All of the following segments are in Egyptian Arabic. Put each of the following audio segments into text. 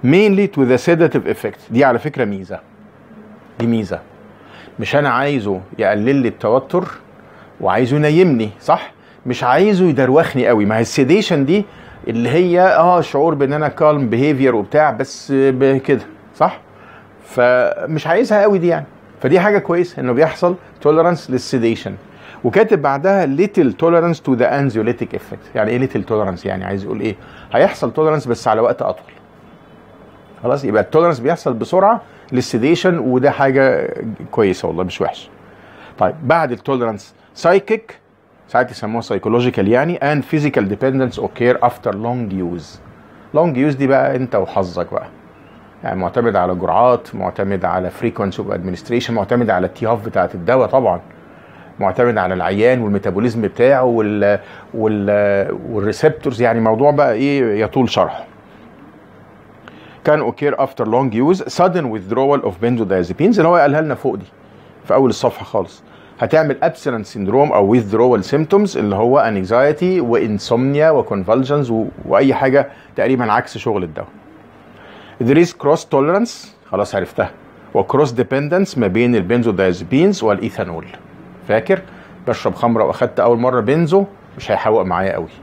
mainly to the sedative effect دي على فكره ميزه دي ميزه مش انا عايزه يقلل لي التوتر وعايزه ينيمني صح مش عايزه يدروخني قوي ما هي السيديشن دي اللي هي اه شعور بان انا كالم بيهيفير وبتاع بس كده صح فمش عايزها قوي دي يعني فدي حاجه كويسه انه بيحصل توليرانس للسيديشن وكاتب بعدها little tolerance to the anxiolytic effect يعني ايه little tolerance يعني عايز يقول ايه هيحصل tolerance بس على وقت اطول خلاص يبقى التولرنس بيحصل بسرعه للسيديشن وده حاجه كويسه والله مش وحش طيب بعد التولرنس سايكيك ساعات يسموها سايكولوجيكال يعني and physical dependence occur after long use long use دي بقى انت وحظك بقى يعني معتمد على جرعات معتمد على frequency of administration معتمد على التياف بتاعت الدواء طبعا معتمد على العيان والميتابوليزم بتاعه وال وال والريسبتورز يعني موضوع بقى ايه يطول شرحه كان occur after long use sudden withdrawal of benzodiazepines اللي هو قالها لنا فوق دي في اول الصفحه خالص هتعمل abstinence syndrome او withdrawal symptoms اللي هو anxiety وانسومنيا وconvulsions و... واي حاجه تقريبا عكس شغل الدواء there is cross tolerance خلاص عرفتها وكروس ديبندنس ما بين البنزودايزابينز والايثانول فاكر بشرب خمره واخدت اول مره بنزو مش هيحوق معايا قوي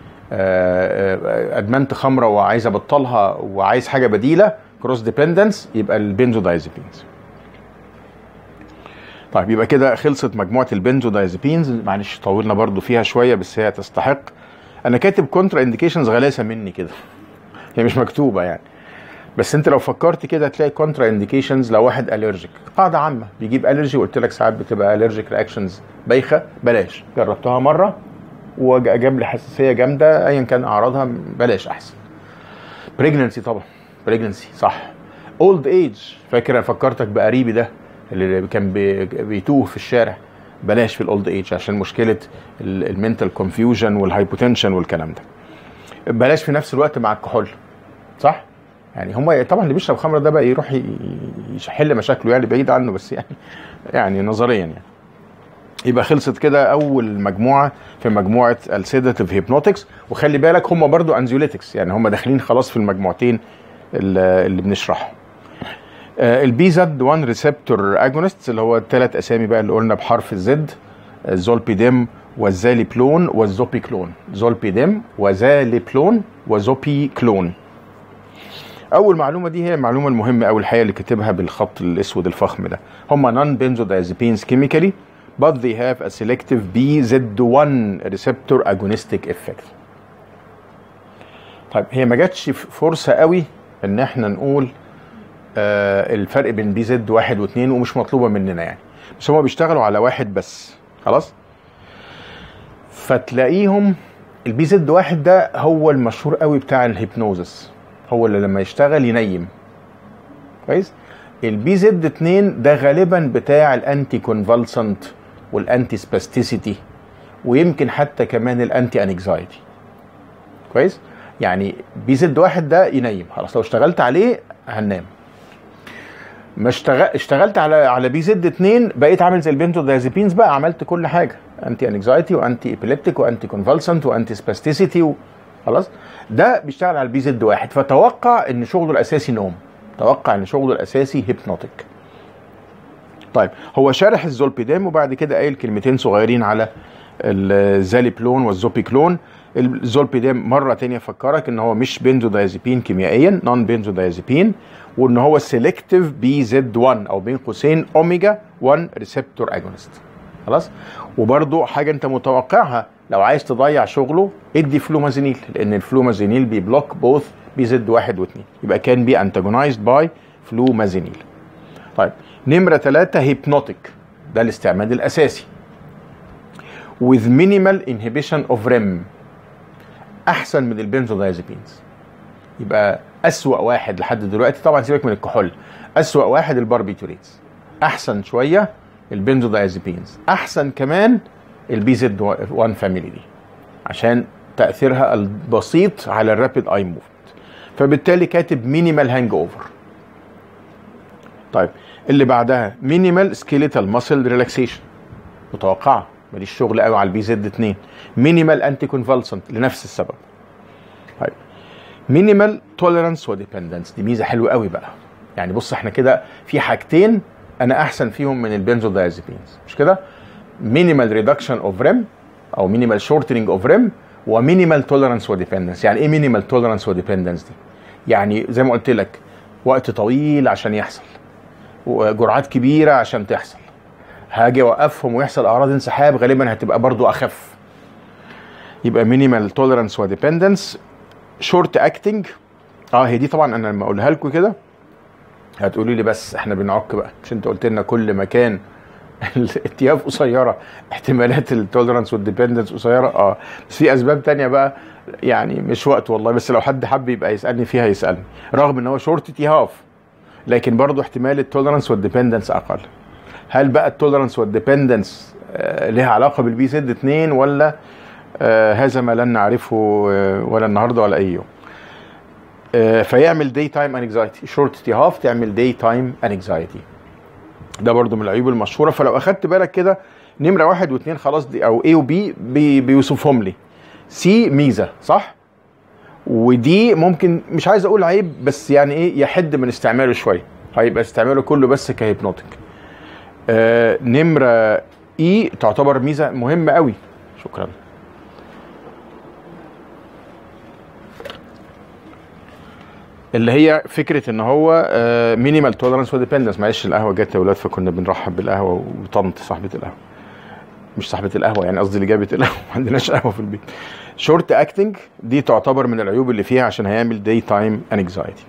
ادمنت خمره وعايز ابطلها وعايز حاجه بديله كروس ديبندنس يبقى البنزودايزابينز طيب يبقى كده خلصت مجموعه البنزودايزابينز معلش طولنا برضو فيها شويه بس هي تستحق انا كاتب كونترا انديكيشنز غلاسه مني كده هي مش مكتوبه يعني بس انت لو فكرت كده هتلاقي كونترا انديكيشنز لو واحد الرجيك قاعده عامه بيجيب الرجي وقلت لك ساعات بتبقى الرجيك رياكشنز بايخه بلاش جربتها مره وجاب لي حساسيه جامده ايا كان اعراضها بلاش احسن بريجننسي طبعا بريجننسي صح اولد ايج فاكر انا فكرتك بقريبي ده اللي كان بيتوه في الشارع بلاش في الاولد ايج عشان مشكله المنتال كونفيوجن والهايبوتنشن والكلام ده بلاش في نفس الوقت مع الكحول صح يعني هم طبعا اللي بيشرب خمره ده بقى يروح يحل مشاكله يعني بعيد عنه بس يعني يعني نظريا يعني يبقى خلصت كده اول مجموعه في مجموعه السيداتيف هيبنوتكس وخلي بالك هم برضو انزيوليتكس يعني هم داخلين خلاص في المجموعتين اللي بنشرحهم البي زد 1 ريسبتور اجونست اللي هو الثلاث اسامي بقى اللي قلنا بحرف الزد الزولبيديم والزاليبلون والزوبيكلون زولبيديم وزاليبلون وزوبيكلون اول معلومه دي هي المعلومه المهمه او الحقيقه اللي كاتبها بالخط الاسود الفخم ده هم نون بنزودايزابينز كيميكالي but they have a selective BZ1 receptor agonistic effect. طيب هي ما جاتش فرصه قوي ان احنا نقول آه الفرق بين بي زد واحد واثنين ومش مطلوبه مننا يعني بس هما بيشتغلوا على واحد بس خلاص فتلاقيهم البي زد واحد ده هو المشهور قوي بتاع الهيبنوزس هو اللي لما يشتغل ينيم كويس البي زد 2 ده غالبا بتاع الانتي كونفالسنت والانتي سباستيسيتي ويمكن حتى كمان الانتي انكزايتي كويس يعني بي زد واحد ده ينيم خلاص لو اشتغلت عليه هننام ما اشتغل اشتغلت على على بي زد 2 بقيت عامل زي البنتودازيبينز بقى عملت كل حاجه انتي انكزايتي وانتي ابيليبتيك وانتي كونفالسنت وانتي سباستيسيتي و... خلاص ده بيشتغل على البي زد واحد فتوقع ان شغله الاساسي نوم توقع ان شغله الاساسي هيبنوتيك طيب هو شارح الزولبيدام وبعد كده قايل كلمتين صغيرين على الزاليبلون والزوبيكلون الزولبيدام مره تانية افكرك ان هو مش بنزودايزيبين كيميائيا نون بنزودايزيبين وان هو سيلكتيف بي زد 1 او بين قوسين اوميجا 1 ريسبتور اجونست خلاص وبرده حاجه انت متوقعها لو عايز تضيع شغله ادي فلومازينيل لان الفلومازينيل بيبلوك بوث بي زد واحد واثنين يبقى كان بي انتاجونايزد باي فلومازينيل طيب نمرة ثلاثة هيبنوتيك ده الاستعمال الأساسي with minimal inhibition of REM أحسن من البنزودايزابينز يبقى أسوأ واحد لحد دلوقتي طبعا سيبك من الكحول أسوأ واحد الباربيتوريتس أحسن شوية البنزودايزابينز أحسن كمان البي زد 1 فاميلي دي عشان تأثيرها البسيط على الرابيد اي موفمنت فبالتالي كاتب مينيمال هانج اوفر طيب اللي بعدها مينيمال سكيليتال ماسل ريلاكسيشن متوقعه ماليش شغل قوي على البي زد 2 مينيمال انتي كونفالسنت لنفس السبب طيب مينيمال توليرانس وديبندنس دي ميزه حلوه قوي بقى يعني بص احنا كده في حاجتين انا احسن فيهم من البنزودايازيبينز مش كده مينيمال ريدكشن اوف ريم او مينيمال شورتنج اوف ريم ومينيمال توليرانس وديبندنس يعني ايه مينيمال توليرانس وديبندنس دي يعني زي ما قلت لك وقت طويل عشان يحصل وجرعات كبيره عشان تحصل هاجي اوقفهم ويحصل اعراض انسحاب غالبا هتبقى برضو اخف يبقى مينيمال توليرانس وديبندنس شورت اكتنج اه هي دي طبعا انا لما اقولها لكم كده هتقولي لي بس احنا بنعك بقى مش انت قلت لنا كل ما كان الاتياف قصيره احتمالات التوليرانس والديبندنس قصيره اه بس في اسباب تانية بقى يعني مش وقت والله بس لو حد حب يبقى يسالني فيها يسالني رغم ان هو شورت تيهاف لكن برضه احتمال التوليرانس والديبندنس اقل هل بقى التوليرانس والديبندنس آه لها علاقه بالبي زد 2 ولا آه هذا ما لن نعرفه آه ولا النهارده ولا اي يوم آه فيعمل داي تايم انكزايتي شورت تيهاف تعمل داي تايم انكزايتي ده برضو من العيوب المشهوره فلو اخدت بالك كده نمره واحد واثنين خلاص دي او اي وبي بي بيوصفهم لي سي ميزه صح ودي ممكن مش عايز اقول عيب بس يعني ايه يحد من استعماله شويه هيبقى استعماله كله بس كهيبنوتيك آه نمره اي تعتبر ميزه مهمه قوي شكرا اللي هي فكره ان هو مينيمال توليرانس وديبندنس معلش القهوه جت يا اولاد فكنا بنرحب بالقهوه وطنط صاحبه القهوه مش صاحبه القهوه يعني قصدي اللي جابت القهوه ما عندناش قهوه في البيت شورت اكتنج دي تعتبر من العيوب اللي فيها عشان هيعمل داي تايم انكزايتي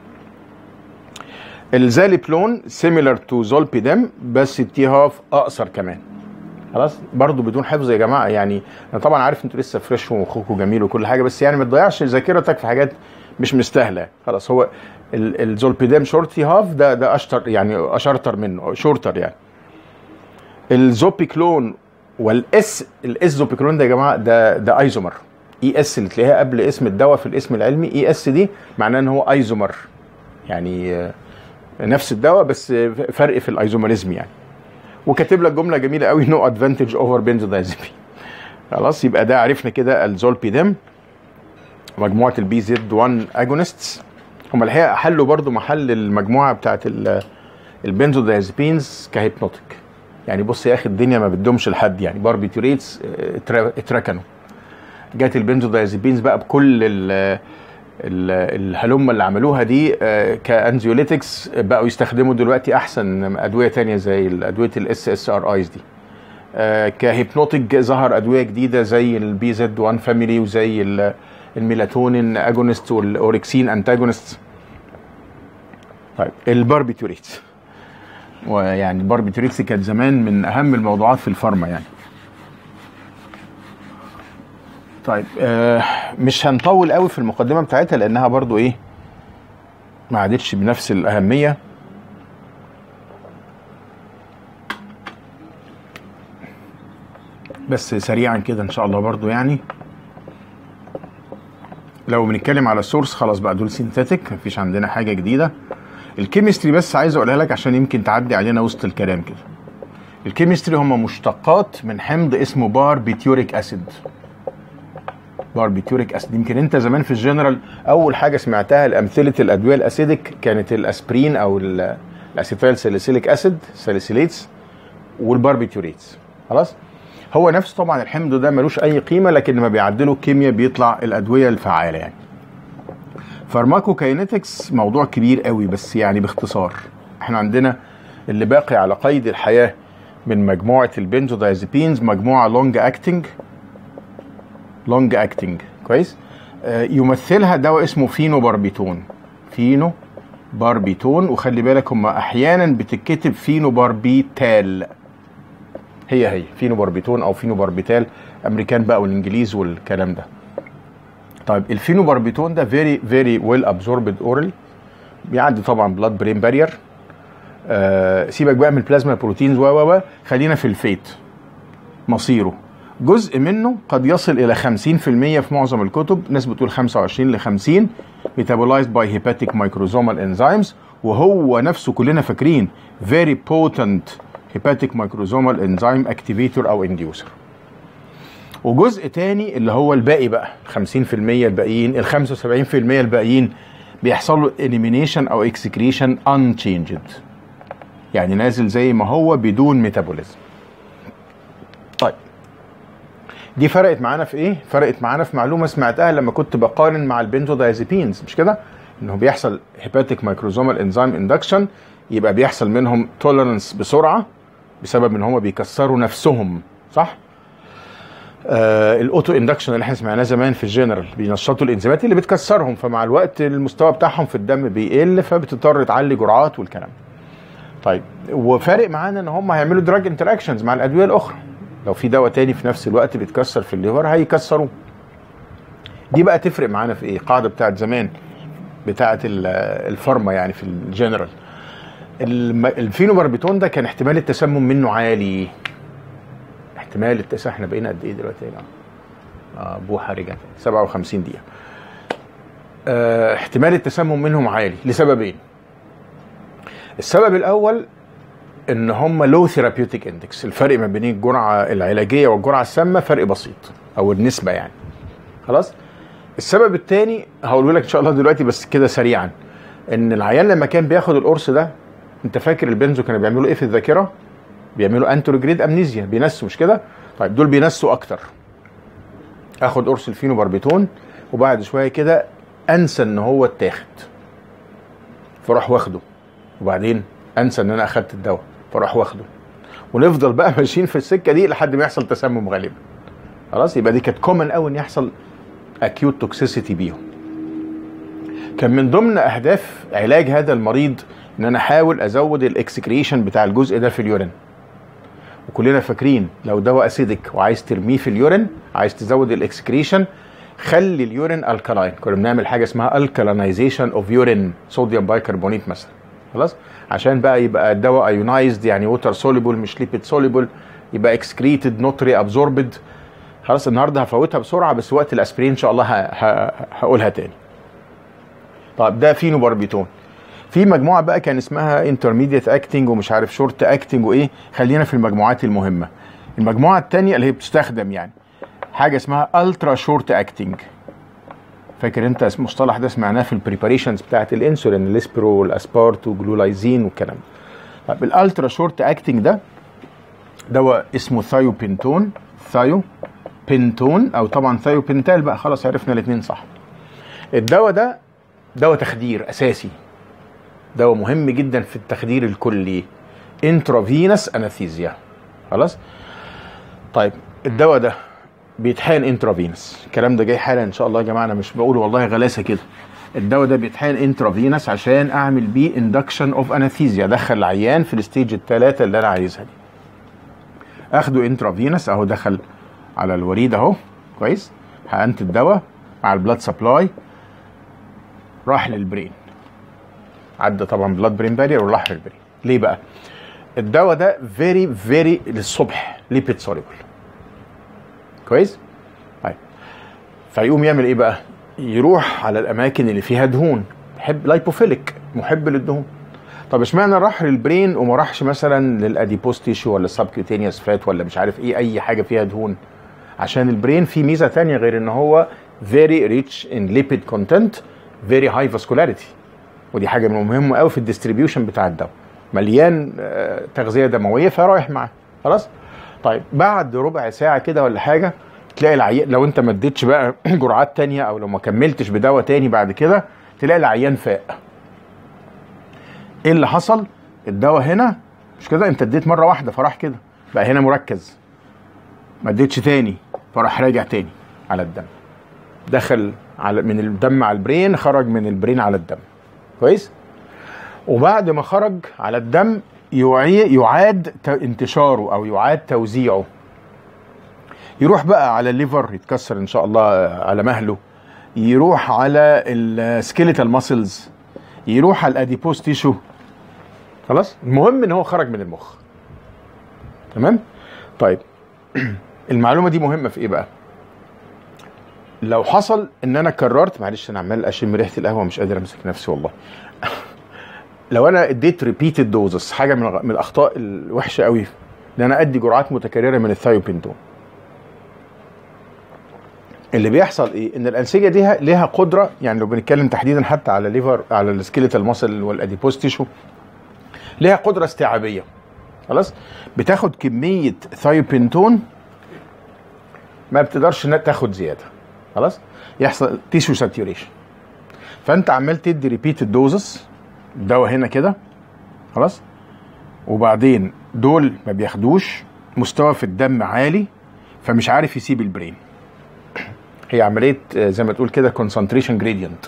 الزاليبلون سيميلر تو زولبيدم بس التيهاف اقصر كمان خلاص برضه بدون حفظ يا جماعه يعني انا طبعا عارف انتوا لسه فريش ومخكم جميل وكل حاجه بس يعني ما تضيعش ذاكرتك في حاجات مش مستاهله خلاص هو الزولبيدام شورتي هاف ده ده اشطر يعني اشرتر منه شورتر يعني الزوبيكلون والاس الاس زوبيكلون ده يا جماعه ده ده ايزومر اي اس اللي تلاقيها قبل اسم الدواء في الاسم العلمي اي اس دي معناه ان هو ايزومر يعني نفس الدواء بس فرق في الايزومريزم يعني وكاتب لك جمله جميله قوي نو ادفانتج اوفر بنزودايزيبين خلاص يبقى ده عرفنا كده الزولبيدام مجموعه البي زد 1 اجونستس هم الحقيقه حلوا برضو محل المجموعه بتاعت البنزودايزيبينز كهيبنوتيك يعني بص يا اخي الدنيا ما بتدومش لحد يعني باربيتوريتس اتركنوا جات البنزودايزيبينز بقى بكل ال الهلمه اللي عملوها دي كانزيوليتكس بقوا يستخدموا دلوقتي احسن ادويه تانية زي ادويه الاس اس ار ايز دي كهيبنوتيك ظهر ادويه جديده زي البي زد 1 فاميلي وزي الميلاتونين اجونست والاوركسين انتاجونست طيب الباربيتوريتس ويعني الباربيتوريتس كانت زمان من اهم الموضوعات في الفارما يعني طيب آه مش هنطول قوي في المقدمه بتاعتها لانها برضو ايه ما عادتش بنفس الاهميه بس سريعا كده ان شاء الله برضو يعني لو بنتكلم على السورس خلاص بقى دول سينثيتك مفيش عندنا حاجه جديده الكيمستري بس عايز اقولها لك عشان يمكن تعدي علينا وسط الكلام كده الكيمستري هم مشتقات من حمض اسمه باربيتيوريك اسيد باربيتيوريك اسيد يمكن انت زمان في الجنرال اول حاجه سمعتها الامثله الادويه الاسيدك كانت الاسبرين او الاسيتايل ساليسيليك اسيد ساليسيليتس والباربيتيوريتس خلاص هو نفسه طبعا الحمض ده ملوش اي قيمه لكن لما بيعدلوا الكيمياء بيطلع الادويه الفعاله يعني فارماكوكاينetics موضوع كبير قوي بس يعني باختصار احنا عندنا اللي باقي على قيد الحياه من مجموعه البنزودايزيبينز مجموعه لونج اكتنج لونج اكتنج كويس آه يمثلها دواء اسمه فينو باربيتون فينو باربيتون وخلي بالك هم احيانا بتتكتب فينو باربيتال هي هي فينو باربيتون او فينو باربيتال امريكان بقى والانجليز والكلام ده طيب الفينو باربيتون ده فيري فيري ويل ابزوربد اورالي بيعدي طبعا بلاد برين بارير آه سيبك بقى من البلازما بروتينز و و خلينا في الفيت مصيره جزء منه قد يصل الى 50% في معظم الكتب ناس بتقول 25 ل 50 ميتابولايزد باي هيباتيك مايكروزومال انزيمز وهو نفسه كلنا فاكرين very potent hepatic microsomal enzyme activator او inducer وجزء تاني اللي هو الباقي بقى 50% الباقيين ال 75% الباقيين بيحصل له elimination او excretion unchanged يعني نازل زي ما هو بدون ميتابوليزم طيب دي فرقت معانا في ايه؟ فرقت معانا في معلومه سمعتها لما كنت بقارن مع البنزودايزيبينز مش كده؟ انه بيحصل هيباتيك مايكروزومال انزيم اندكشن يبقى بيحصل منهم توليرنس بسرعه بسبب ان هم بيكسروا نفسهم صح؟ آه الاوتو اندكشن اللي احنا سمعناه زمان في الجنرال بينشطوا الانزيمات اللي بتكسرهم فمع الوقت المستوى بتاعهم في الدم بيقل فبتضطر تعلي جرعات والكلام طيب وفارق معانا ان هم هيعملوا دراج انتراكشنز مع الادويه الاخرى لو في دواء تاني في نفس الوقت بيتكسر في الليفر هيكسروه دي بقى تفرق معانا في ايه قاعده بتاعت زمان بتاعت ال- الفارما يعني في الجنرال الم- الفينوباربيتون ده كان احتمال التسمم منه عالي احتمال التسمم احنا بقينا قد ايه دلوقتي هنا اه بوحه رجع 57 دقيقه اه احتمال التسمم منهم عالي لسببين السبب الاول ان هم لو ثيرابيوتيك اندكس الفرق ما بين الجرعه العلاجيه والجرعه السامه فرق بسيط او النسبه يعني خلاص السبب الثاني هقوله لك ان شاء الله دلوقتي بس كده سريعا ان العيان لما كان بياخد القرص ده انت فاكر البنزو كانوا بيعملوا ايه في الذاكره بيعملوا انتروجريد امنيزيا بينسوا مش كده طيب دول بينسوا اكتر اخد قرص الفينوباربيتون وبعد شويه كده انسى ان هو اتاخد فاروح واخده وبعدين انسى ان انا اخدت الدواء فاروح واخده ونفضل بقى ماشيين في السكه دي لحد ما يحصل تسمم غالبا خلاص يبقى دي كانت كومن قوي ان يحصل اكيوت توكسيسيتي بيهم كان من ضمن اهداف علاج هذا المريض ان انا احاول ازود الاكسكريشن بتاع الجزء ده في اليورين وكلنا فاكرين لو دواء اسيدك وعايز ترميه في اليورين عايز تزود الاكسكريشن خلي اليورين الكالاين كنا بنعمل حاجه اسمها الكالينايزيشن اوف يورين صوديوم بايكربونيت مثلا خلاص عشان بقى يبقى الدواء ايونايزد يعني ووتر سوليبل مش ليبيد سوليبل يبقى اكسكريتد نوت ري ابزوربد خلاص النهارده هفوتها بسرعه بس وقت الاسبرين ان شاء الله ه- ه- هقولها تاني طيب ده فينوباربيتون في مجموعه بقى كان اسمها انترميديت اكتنج ومش عارف شورت اكتنج وايه خلينا في المجموعات المهمه المجموعه الثانيه اللي هي بتستخدم يعني حاجه اسمها الترا شورت اكتنج فاكر انت اسم- المصطلح ده سمعناه في البريباريشنز بتاعت الانسولين الاسبرو والاسبارت وجلولايزين والكلام ده طيب الالترا شورت اكتنج ده دواء اسمه ثايو بنتون ثايو بنتون او طبعا ثايو بنتال بقى خلاص عرفنا الاثنين صح الدواء ده دواء تخدير اساسي دواء مهم جدا في التخدير الكلي انترافينس اناثيزيا خلاص طيب الدواء ده بيتحقن انترافينس الكلام ده جاي حالا ان شاء الله يا جماعه انا مش بقول والله غلاسه كده الدواء ده بيتحقن انترافينس عشان اعمل بيه اندكشن اوف اناثيزيا ادخل العيان في الستيج الثلاثه اللي انا عايزها دي اخده انترافينس اهو دخل على الوريد اهو كويس حقنت الدواء مع البلاد سبلاي راح للبرين عدى طبعا بلاد برين بارير وراح للبرين ليه بقى الدواء ده فيري فيري للصبح ليبيد سوليبل كويس طيب فيقوم يعمل ايه بقى يروح على الاماكن اللي فيها دهون يحب لايبوفيليك محب للدهون طب اشمعنى راح للبرين وما راحش مثلا للاديبوس تيشو ولا السبكيوتينيوس فات ولا مش عارف ايه اي حاجه فيها دهون عشان البرين فيه ميزه تانية غير ان هو very rich in lipid content very high vascularity ودي حاجه من المهم قوي في الديستريبيوشن بتاع الدواء مليان آه، تغذيه دمويه فرايح معاه خلاص طيب بعد ربع ساعه كده ولا حاجه تلاقي العيان لو انت ما اديتش بقى جرعات تانية او لو ما كملتش بدواء تاني بعد كده تلاقي العيان فاق ايه اللي حصل الدواء هنا مش كده انت اديت مره واحده فراح كده بقى هنا مركز ما اديتش تاني فراح راجع تاني على الدم دخل على من الدم على البرين خرج من البرين على الدم كويس وبعد ما خرج على الدم يعي- يعاد ت- انتشاره او يعاد توزيعه يروح بقى على الليفر يتكسر ان شاء الله على مهله يروح على السكيليتال ماسلز يروح على الاديبوس تيشو خلاص المهم ان هو خرج من المخ تمام طيب المعلومه دي مهمه في ايه بقى لو حصل ان انا كررت معلش انا عمال اشم ريحه القهوه مش قادر امسك نفسي والله لو انا اديت ريبيتد دوزز حاجه من الغ- من الاخطاء الوحشه قوي ان انا ادي جرعات متكرره من الثايوبينتون اللي بيحصل ايه ان الانسجه دي ليها قدره يعني لو بنتكلم تحديدا حتى على الليفر على السكيليتال ماسل والاديبوز تيشو ليها قدره استيعابيه خلاص بتاخد كميه ثايوبنتون ما بتقدرش انها تاخد زياده خلاص يحصل تيشو ساتيوريشن فانت عمال تدي ريبيتد دوزس الدواء هنا كده خلاص وبعدين دول ما بياخدوش مستوى في الدم عالي فمش عارف يسيب البرين هي عمليه آه، زي ما تقول كده كونسنتريشن جريدينت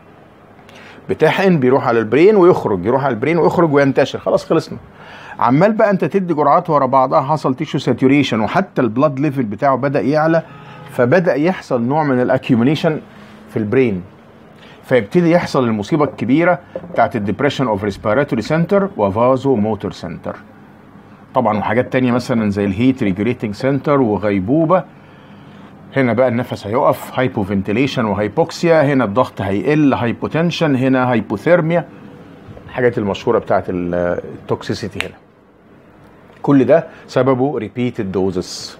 بتحقن بيروح على البرين ويخرج يروح على البرين ويخرج وينتشر خلاص خلصنا عمال بقى انت تدي جرعات ورا بعضها حصل تيشو ساتوريشن وحتى البلاد ليفل بتاعه بدا يعلى فبدا يحصل نوع من الاكيوميليشن في البرين فيبتدي يحصل المصيبه الكبيره بتاعت الديبريشن اوف ريسبيراتوري سنتر وفازو موتور سنتر طبعا وحاجات تانية مثلا زي الهيت ريجوليتنج سنتر وغيبوبه هنا بقى النفس هيقف هايبوفنتيليشن وهايبوكسيا هنا الضغط هيقل هايبوتنشن هنا هايبوثيرميا الحاجات المشهوره بتاعت ال- التوكسيسيتي هنا كل ده سببه ريبيتد دوزز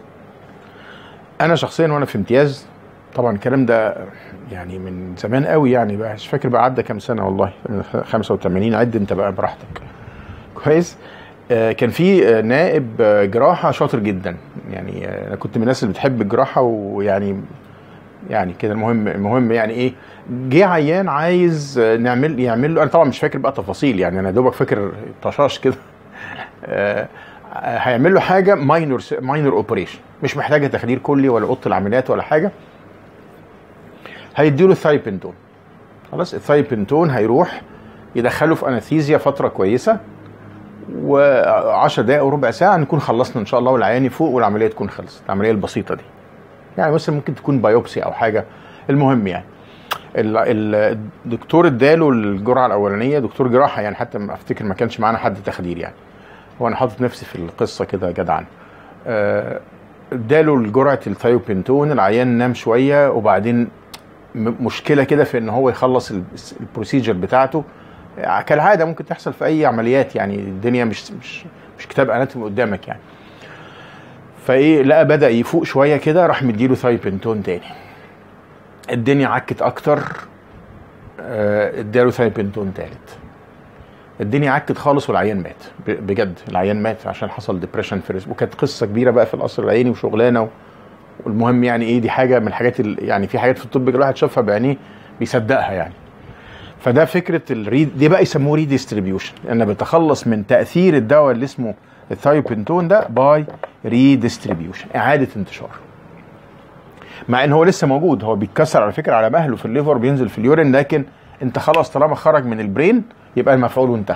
انا شخصيا وانا في امتياز طبعا الكلام ده يعني من زمان قوي يعني بقى مش فاكر بقى عدى كام سنه والله 85 عد انت بقى براحتك كويس آه، كان في آه، نائب آه، جراحه شاطر جدا يعني آه، انا كنت من الناس اللي بتحب الجراحه ويعني يعني كده المهم المهم يعني ايه جه عيان عايز آه، نعمل يعمل له انا طبعا مش فاكر بقى تفاصيل يعني انا دوبك فاكر طشاش كده آه، هيعمل له حاجه ماينور ماينور اوبريشن مش محتاجه تخدير كلي ولا اوضه العمليات ولا حاجه هيديله ثايبنتون خلاص الثايبنتون هيروح يدخله في انستيزيا فتره كويسه و10 دقائق وربع ساعه نكون خلصنا ان شاء الله والعيان يفوق والعمليه تكون خلصت العمليه البسيطه دي يعني مثلا ممكن تكون بايوبسي او حاجه المهم يعني ال- ال- الدكتور اداله الجرعه الاولانيه دكتور جراحه يعني حتى ما افتكر ما كانش معانا حد تخدير يعني هو انا حاطط نفسي في القصه كده جدعا آه، اداله جرعه الثايوبنتون العيان نام شويه وبعدين م- مشكله كده في ان هو يخلص ال- البروسيجر بتاعته آه، كالعاده ممكن تحصل في اي عمليات يعني الدنيا مش مش مش كتاب اناتومي قدامك يعني فايه لقى بدا يفوق شويه كده راح مديله ثايبنتون تاني الدنيا عكت اكتر آه، اداله ثايبنتون تالت الدنيا عكت خالص والعيان مات ب- بجد العيان مات عشان حصل ديبريشن في الرزق وكانت قصه كبيره بقى في القصر العيني وشغلانه و... والمهم يعني ايه دي حاجه من الحاجات ال... يعني في حاجات في الطب كده الواحد شافها بعينيه بيصدقها يعني فده فكره الريد دي بقى يسموه ريديستريبيوشن انا بتخلص من تاثير الدواء اللي اسمه الثايوبنتون ده باي ريديستريبيوشن اعاده انتشار مع ان هو لسه موجود هو بيتكسر على فكره على مهله في الليفر بينزل في اليورين لكن انت خلاص طالما خرج من البرين يبقى المفعول وانتهى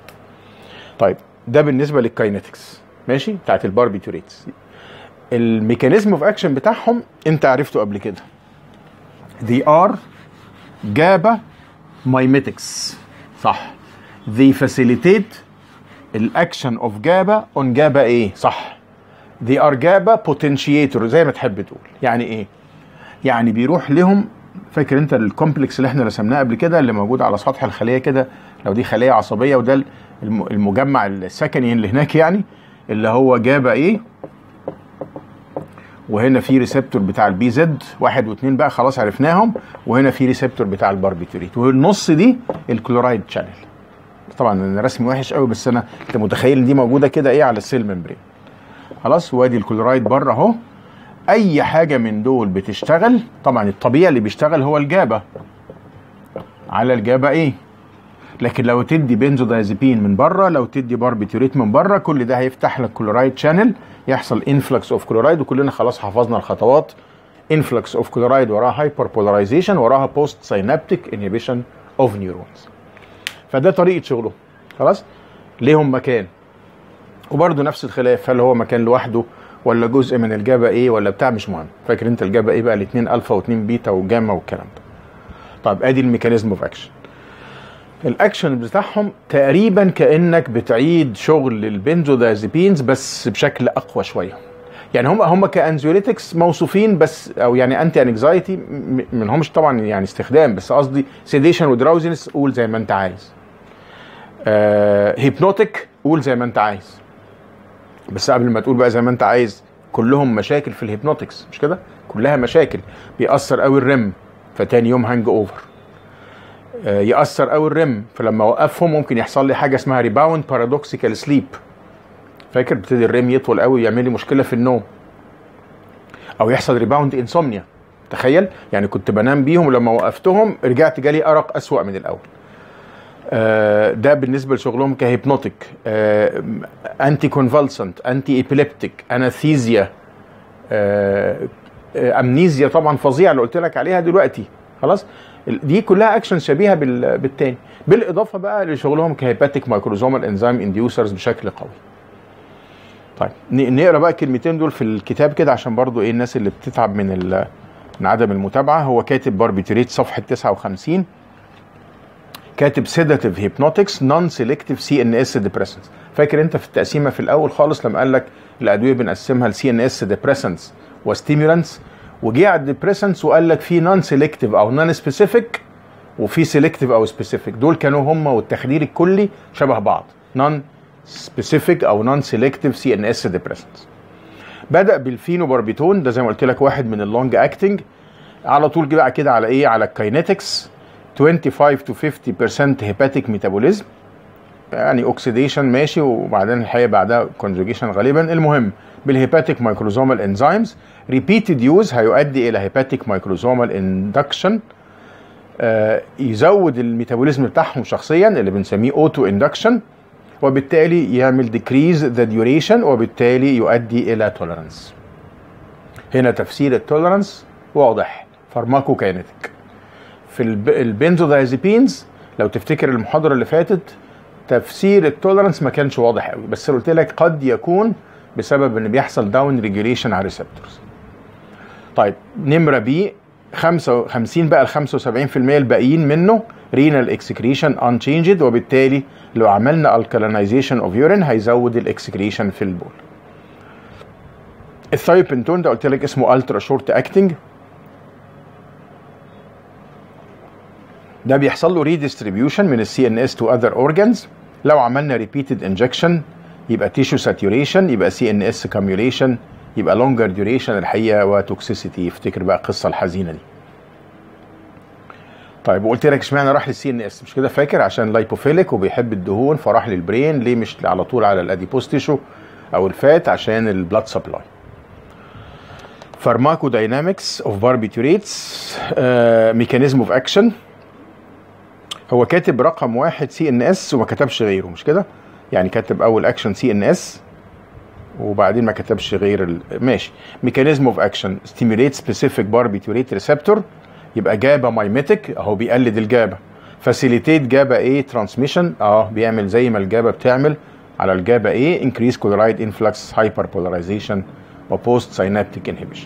طيب ده بالنسبه للكاينetics ماشي بتاعت الباربيتوريتس الميكانيزم اوف اكشن بتاعهم انت عرفته قبل كده they are GABA mimetics صح they facilitate الاكشن اوف جابا اون جابا ايه صح they are جابا potentiator زي ما تحب تقول يعني ايه يعني بيروح لهم فاكر انت الكومبلكس اللي احنا رسمناه قبل كده اللي موجود على سطح الخليه كده لو دي خليه عصبيه وده الم- المجمع السكني اللي هناك يعني اللي هو جابا ايه وهنا في ريسبتور بتاع البي زد واحد واثنين بقى خلاص عرفناهم وهنا في ريسبتور بتاع الباربيتوريت والنص دي الكلورايد شانل طبعا انا رسمي وحش قوي بس انا انت متخيل ان دي موجوده كده ايه على السيل ممبرين خلاص وادي الكلورايد بره اهو اي حاجه من دول بتشتغل طبعا الطبيعي اللي بيشتغل هو الجابا على الجابا ايه لكن لو تدي بنزودايزيبين من بره لو تدي باربيتوريت من بره كل ده هيفتح لك كلورايد شانل يحصل انفلكس اوف كلورايد وكلنا خلاص حفظنا الخطوات انفلكس اوف كلورايد وراها هايبر بولاريزيشن وراها بوست ساينابتيك انهبيشن اوف نيورونز فده طريقه شغله خلاص ليهم مكان وبرده نفس الخلاف هل هو مكان لوحده ولا جزء من الجابا ايه ولا بتاع مش مهم فاكر انت الجابا ايه بقى الاثنين الفا واثنين بيتا وجاما والكلام ده طيب ادي الميكانيزم اوف اكشن الاكشن بتاعهم تقريبا كانك بتعيد شغل البنزودازيبينز بس بشكل اقوى شويه يعني هم هم كانزيوليتكس موصوفين بس او يعني انتي انكزايتي منهمش طبعا يعني استخدام بس قصدي سيديشن ودراوزنس قول زي ما انت عايز آه هيبنوتيك قول زي ما انت عايز بس قبل ما تقول بقى زي ما انت عايز كلهم مشاكل في الهيبنوتكس مش كده كلها مشاكل بيأثر قوي الرم فتاني يوم هانج اوفر آه، يأثر قوي الرم فلما اوقفهم ممكن يحصل لي حاجه اسمها ريباوند بارادوكسيكال سليب فاكر بتدي الرم يطول قوي ويعمل لي مشكله في النوم او يحصل ريباوند انسومنيا تخيل يعني كنت بنام بيهم ولما وقفتهم رجعت جالي ارق اسوأ من الاول آه، ده بالنسبه لشغلهم كهيبنوتيك انتي كونفالسنت انتي ايبيليبتيك اناثيزيا امنيزيا طبعا فظيعه اللي قلت لك عليها دلوقتي خلاص دي كلها اكشن شبيهه بال- بالتاني بالاضافه بقى لشغلهم كهيباتيك مايكروزومال انزيم انديوسرز بشكل قوي طيب ن- نقرا بقى الكلمتين دول في الكتاب كده عشان برضو ايه الناس اللي بتتعب من ال- من عدم المتابعه هو كاتب باربيتريت صفحه 59 كاتب سيداتيف هيبنوتكس نون سيلكتيف سي ان اس ديبريسنس فاكر انت في التقسيمه في الاول خالص لما قال لك الادويه بنقسمها لسي ان اس ديبريسنس وستيمولانتس وجي على الديبريسنس وقال لك في نون سيلكتيف او نون سبيسيفيك وفي سيلكتيف او سبيسيفيك دول كانوا هم والتخدير الكلي شبه بعض نون سبيسيفيك او نون سيلكتيف سي ان اس ديبريسنس بدا بالفينوباربيتون ده زي ما قلت لك واحد من اللونج اكتنج على طول جه بقى كده على ايه على الكاينetics 25 to 50% هيباتيك ميتابوليزم يعني اوكسيديشن ماشي وبعدين الحقيقه بعدها كونجوجيشن غالبا المهم بالهيباتيك مايكروزومال انزيمز ريبيتد يوز هيؤدي الى هيباتيك مايكروزومال اندكشن يزود الميتابوليزم بتاعهم شخصيا اللي بنسميه اوتو اندكشن وبالتالي يعمل ديكريز ذا ديوريشن وبالتالي يؤدي الى توليرانس هنا تفسير التوليرانس واضح فارماكوكاينيتيك في الب- البنزودايزيبينز لو تفتكر المحاضره اللي فاتت تفسير التوليرانس ما كانش واضح قوي بس قلت لك قد يكون بسبب ان بيحصل داون ريجوليشن على الريسبتورز طيب نمره بي 55 بقى ال 75% الباقيين منه رينال اكسكريشن انشينجد وبالتالي لو عملنا الكالينايزيشن اوف يورين هيزود الاكسكريشن في البول الثايبنتون ده قلت لك اسمه الترا شورت اكتنج ده بيحصل له ريديستريبيوشن من السي ان اس تو اذر اورجانز لو عملنا ريبيتد انجكشن يبقى تيشو ساتوريشن يبقى سي ان اس كاميوليشن يبقى لونجر ديوريشن الحقيقه وتوكسيسيتي افتكر بقى القصه الحزينه دي طيب وقلت لك اشمعنى راح للسي ان اس مش كده فاكر عشان لايبوفيليك وبيحب الدهون فراح للبرين ليه مش على طول على الاديبوس تيشو او الفات عشان البلاد سبلاي فارماكو داينامكس اوف باربيتوريتس ميكانيزم اوف اكشن هو كاتب رقم واحد سي ان اس وما كتبش غيره مش كده يعني كاتب اول اكشن سي ان اس وبعدين ما كتبش غير ال... ماشي ميكانيزم اوف اكشن ستيميوليت سبيسيفيك باربيتوريت ريسبتور يبقى جابا مايميتك اهو بيقلد الجابا فاسيليتيت جابا ايه ترانسميشن اه بيعمل زي ما الجابا بتعمل على الجابا ايه انكريز كلورايد انفلكس هايبر بولاريزيشن وبوست ساينابتيك انهبيشن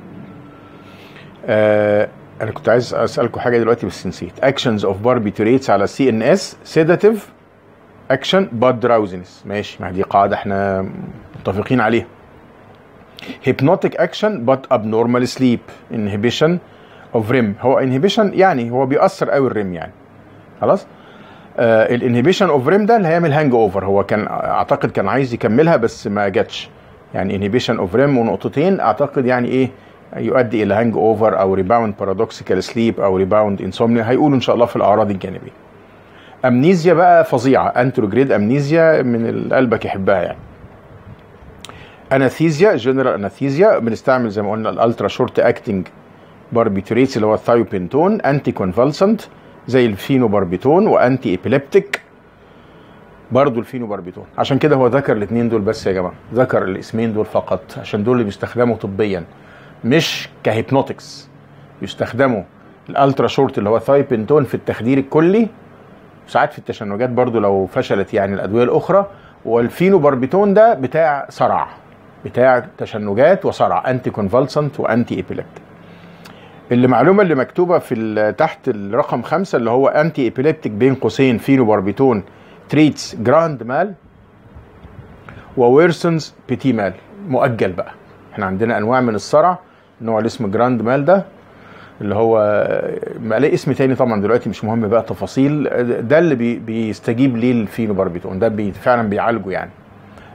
آه انا كنت عايز اسالكم حاجه دلوقتي بس نسيت اكشنز اوف باربيتوريتس على سي ان اس سيداتيف اكشن باد دراوزنس ماشي ما دي قاعده احنا متفقين عليها هيبنوتيك اكشن بات ابنورمال سليب انهبيشن اوف ريم هو انهبيشن يعني هو بيأثر قوي الريم يعني خلاص آه الانهبيشن اوف ريم ده اللي هيعمل هانج اوفر هو كان اعتقد كان عايز يكملها بس ما جاتش يعني انهبيشن اوف ريم ونقطتين اعتقد يعني ايه يؤدي الى هانج اوفر او ريباوند بارادوكسيكال سليب او ريباوند انسومنيا هيقولوا ان شاء الله في الاعراض الجانبيه امنيزيا بقى فظيعه انتروجريد امنيزيا من اللي قلبك يحبها يعني اناثيزيا جنرال اناثيزيا بنستعمل زي ما قلنا الالترا شورت اكتنج باربيتوريتس اللي هو الثايوبنتون انتي كونفالسنت زي الفينوباربيتون وانتي ايبيليبتيك برضه الفينوباربيتون عشان كده هو ذكر الاثنين دول بس يا جماعه ذكر الاسمين دول فقط عشان دول اللي بيستخدموا طبيا مش كهيبنوتكس بيستخدموا الالترا شورت اللي هو ثايبنتون في التخدير الكلي ساعات في التشنجات برضو لو فشلت يعني الادويه الاخرى والفينوباربيتون ده بتاع صرع بتاع تشنجات وصرع انتي كونفالسنت وانتي ايبيليبتيك المعلومه اللي مكتوبه في تحت الرقم خمسة اللي هو انتي ايبيليبتيك بين قوسين فينوباربيتون تريتس جراند مال وويرسونز بيتي مال مؤجل بقى احنا عندنا انواع من الصرع النوع اللي اسمه جراند مال ده اللي هو ما ليه اسم تاني طبعا دلوقتي مش مهم بقى تفاصيل ده اللي بي بيستجيب ليه الفينوباربيتون ده بي فعلا بيعالجه يعني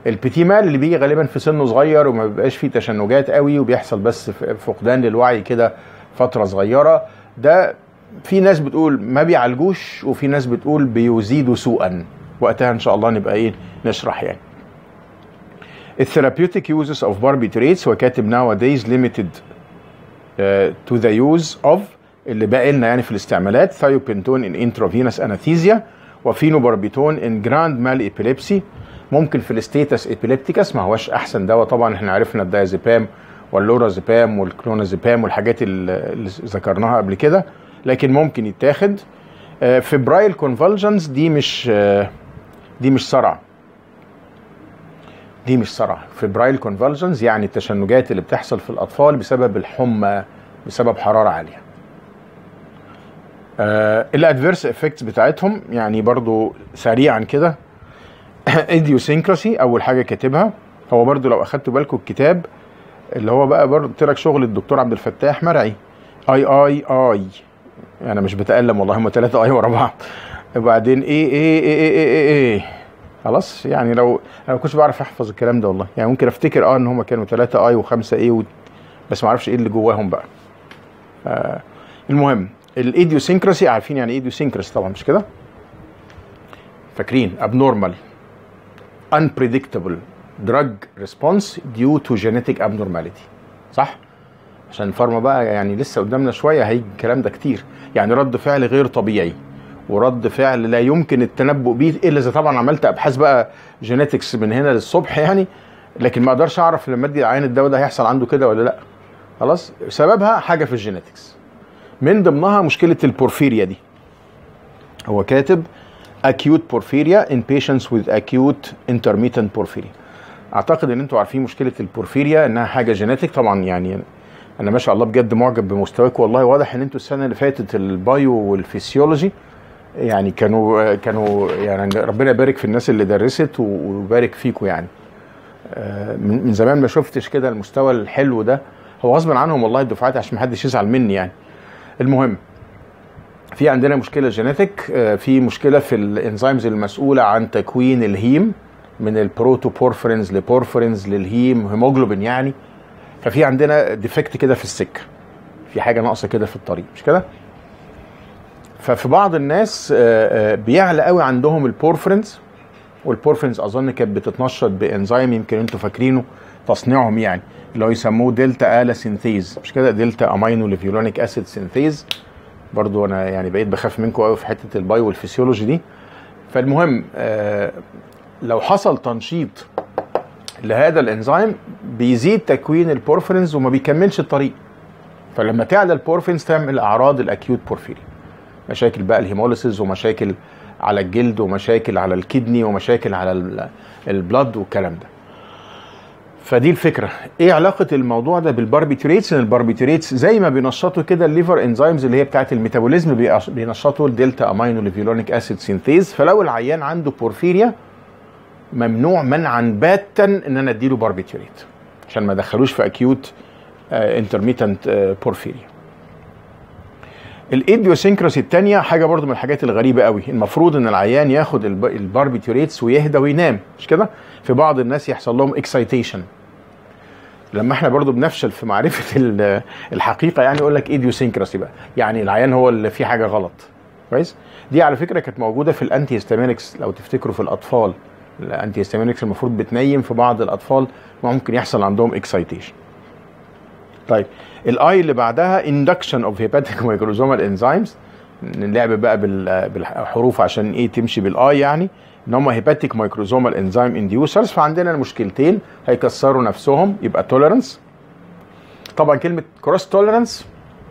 البيتي مال اللي بيجي غالبا في سنه صغير وما بيبقاش فيه تشنجات قوي وبيحصل بس فقدان للوعي كده فتره صغيره ده في ناس بتقول ما بيعالجوش وفي ناس بتقول بيزيدوا سوءا وقتها ان شاء الله نبقى ايه نشرح يعني الثيرابيوتيك يوزز اوف باربيتريتس هو كاتب nowadays limited uh, to the use of اللي باقي لنا يعني في الاستعمالات ثايوبنتون ان انترافينوس اناثيزيا وفينوباربيتون ان جراند مال ايبيليبسي ممكن في الستيتس ايبيليبتيكس ما هوش احسن دواء طبعا احنا عرفنا الدايازيبام واللورازيبام والكلونازيبام والحاجات اللي ذكرناها قبل كده لكن ممكن يتاخد فبرايل كونفولجنز دي مش دي مش صرع دي مش صرع فبرايل كونفولجنز يعني التشنجات اللي بتحصل في الاطفال بسبب الحمى بسبب حراره عاليه آه الادفيرس افكتس بتاعتهم يعني برضو سريعا كده ايديوسينكراسي اول حاجه كاتبها هو برضو لو اخدتوا بالكم الكتاب اللي هو بقى برضو قلت لك شغل الدكتور عبد الفتاح مرعي اي اي اي انا مش بتالم والله هم ثلاثه اي ورا بعض وبعدين ايه ايه ايه ايه ايه, إيه, إيه. خلاص يعني لو انا ما كنتش بعرف احفظ الكلام ده والله يعني ممكن افتكر اه ان هم كانوا ثلاثه اي وخمسه ايه و... بس ما اعرفش ايه اللي جواهم بقى آه المهم الايديوسينكراسي عارفين يعني ايديوسينكراسي طبعا مش كده فاكرين abnormal unpredictable drug response due to genetic abnormality صح عشان الفارما بقى يعني لسه قدامنا شويه هيجي الكلام ده كتير يعني رد فعل غير طبيعي ورد فعل لا يمكن التنبؤ بيه الا اذا طبعا عملت ابحاث بقى جينيتكس من هنا للصبح يعني لكن ما اقدرش اعرف لما ادي عين الدواء ده هيحصل عنده كده ولا لا خلاص سببها حاجه في الجينيتكس من ضمنها مشكله البورفيريا دي هو كاتب acute porphyria in patients with acute intermittent porphyria اعتقد ان انتوا عارفين مشكله البورفيريا انها حاجه جينيتك طبعا يعني انا ما شاء الله بجد معجب بمستواكم والله واضح ان انتوا السنه اللي فاتت البايو والفسيولوجي يعني كانوا كانوا يعني ربنا يبارك في الناس اللي درست ويبارك فيكم يعني من زمان ما شفتش كده المستوى الحلو ده هو غصب عنهم والله الدفعات عشان ما حدش يزعل مني يعني المهم في عندنا مشكله جينيتك في مشكله في الانزيمز المسؤوله عن تكوين الهيم من البروتوبورفرينز لبورفرينز للهيم هيموجلوبين يعني ففي عندنا ديفكت كده في السكه في حاجه ناقصه كده في الطريق مش كده ففي بعض الناس بيعلى قوي عندهم البورفرينز والبورفرينز اظن كانت بتتنشط بانزيم يمكن انتوا فاكرينه تصنيعهم يعني اللي هو يسموه دلتا الا سينثيز مش كده دلتا امينو ليفيولونيك اسيد سينثيز برضو انا يعني بقيت بخاف منكم قوي في حته البايو والفسيولوجي دي فالمهم آه لو حصل تنشيط لهذا الانزيم بيزيد تكوين البورفرينز وما بيكملش الطريق فلما تعلى البورفرينز تعمل اعراض الاكيوت بورفيريا مشاكل بقى الهيموليسيس ومشاكل على الجلد ومشاكل على الكدني ومشاكل على البلد والكلام ده فدي الفكره ايه علاقه الموضوع ده بالباربيتوريتس ان الباربيتوريتس زي ما بينشطوا كده الليفر انزيمز اللي هي بتاعه الميتابوليزم بينشطوا الدلتا امينو ليفيولونيك اسيد سينثيز فلو العيان عنده بورفيريا ممنوع منعا باتا ان انا اديله باربيتوريت عشان ما ادخلوش في اكيوت انترميتنت بورفيريا الايديوسينكراسي الثانيه حاجه برضو من الحاجات الغريبه قوي المفروض ان العيان ياخد الباربيتوريتس ويهدى وينام مش كده في بعض الناس يحصل لهم اكسايتيشن لما احنا برضو بنفشل في معرفه الحقيقه يعني يقول لك ايديوسينكراسي بقى يعني العيان هو اللي فيه حاجه غلط كويس دي على فكره كانت موجوده في الانتي هيستامينكس لو تفتكروا في الاطفال الانتي هيستامينكس المفروض بتنيم في بعض الاطفال ممكن يحصل عندهم اكسايتيشن طيب الاي اللي بعدها اندكشن اوف هيباتيك مايكروزومال انزيمز نلعب بقى بالحروف عشان ايه تمشي بالاي يعني ان هم هيباتيك مايكروزومال انزيم انديوسرز فعندنا المشكلتين هيكسروا نفسهم يبقى توليرنس طبعا كلمه كروس توليرنس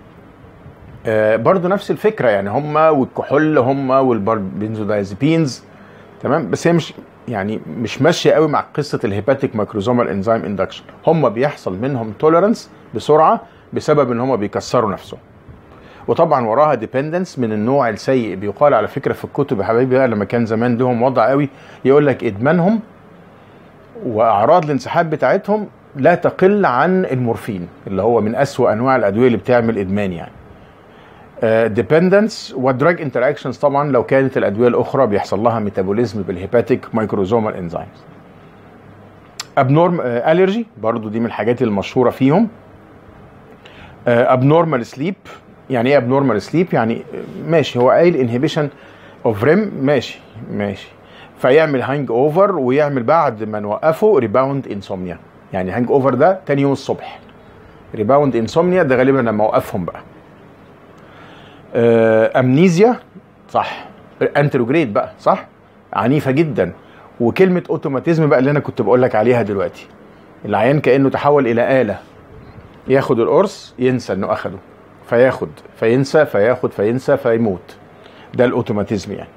آه برضو نفس الفكره يعني هم والكحول هم والبنزودايزيبينز تمام بس هي مش يعني مش ماشيه قوي مع قصه الهيباتيك مايكروزومال انزيم اندكشن هم بيحصل منهم توليرنس بسرعه بسبب ان هم بيكسروا نفسهم وطبعا وراها ديبندنس من النوع السيء بيقال على فكره في الكتب يا حبايبي بقى لما كان زمان لهم وضع قوي يقول لك ادمانهم واعراض الانسحاب بتاعتهم لا تقل عن المورفين اللي هو من اسوأ انواع الادويه اللي بتعمل ادمان يعني ديبندنس ودراج انتراكشنز طبعا لو كانت الادويه الاخرى بيحصل لها ميتابوليزم بالهيباتيك مايكروزومال انزيمز ابنورم الرجي برضو دي من الحاجات المشهوره فيهم ابنورمال سليب يعني ايه ابنورمال سليب يعني ماشي هو قايل انهبيشن اوف ريم ماشي ماشي فيعمل هانج اوفر ويعمل بعد ما نوقفه ريباوند انسومنيا يعني هانج اوفر ده تاني يوم الصبح ريباوند انسومنيا ده غالبا لما اوقفهم بقى امنيزيا صح انتروجريد بقى صح عنيفه جدا وكلمه اوتوماتيزم بقى اللي انا كنت بقول لك عليها دلوقتي العيان كانه تحول الى اله ياخد القرص ينسى انه اخده فياخد فينسى فياخد فينسى فيموت ده الاوتوماتيزم يعني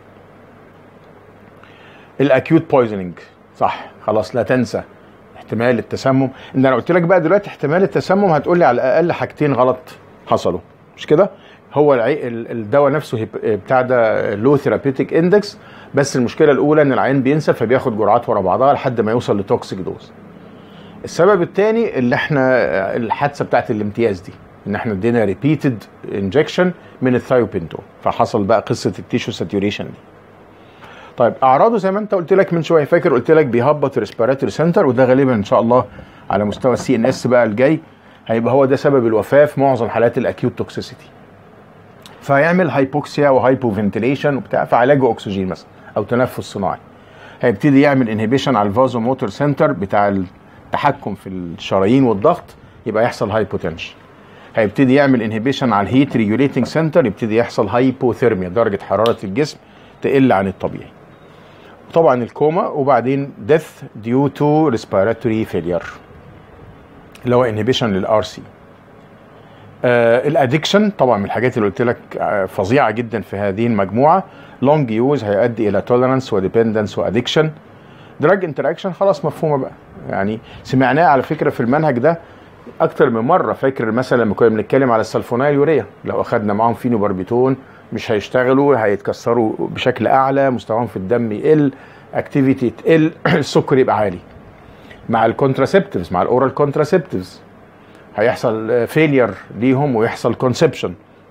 الاكيوت بويزنينج صح خلاص لا تنسى احتمال التسمم ان انا قلت لك بقى دلوقتي احتمال التسمم هتقول لي على الاقل حاجتين غلط حصلوا مش كده هو العي... الدواء نفسه بتاع ده لو ثيرابيوتيك اندكس بس المشكله الاولى ان العين بينسى فبياخد جرعات ورا بعضها لحد ما يوصل لتوكسيك دوز السبب الثاني اللي احنا الحادثه بتاعت الامتياز دي ان احنا ادينا ريبيتد انجكشن من الثايوبينتو فحصل بقى قصه التيشو ساتوريشن دي طيب اعراضه زي ما انت قلت لك من شويه فاكر قلت لك بيهبط ريسبيراتوري سنتر وده غالبا ان شاء الله على مستوى السي ان اس بقى الجاي هيبقى هو ده سبب الوفاه في معظم حالات الاكيوت توكسيسيتي فهيعمل هايبوكسيا وهايبو فنتيليشن وبتاع فعلاجه اكسجين مثلا او تنفس صناعي هيبتدي يعمل انهبيشن على الفازو موتور سنتر بتاع التحكم في الشرايين والضغط يبقى يحصل هايبوتنشن هيبتدي يعمل انهبيشن على الهيت ريجوليتنج سنتر يبتدي يحصل هايبوثيرميا درجه حراره الجسم تقل عن الطبيعي طبعا الكوما وبعدين ديث ديو تو ريسبيراتوري فيلير اللي هو انهبيشن للار سي آه الادكشن طبعا من الحاجات اللي قلت لك آه فظيعه جدا في هذه المجموعه لونج يوز هيؤدي الى توليرانس وديبندنس وادكشن دراج انتراكشن خلاص مفهومه بقى يعني سمعناه على فكره في المنهج ده اكتر من مره فاكر مثلا لما كنا بنتكلم على السلفونايل يوريا لو اخذنا معاهم فينوباربيتون مش هيشتغلوا هيتكسروا بشكل اعلى مستواهم في الدم يقل اكتيفيتي تقل السكر يبقى عالي مع الكونتراسبتيفز مع الاورال كونتراسبتيفز هيحصل فيلير ليهم ويحصل كونسبشن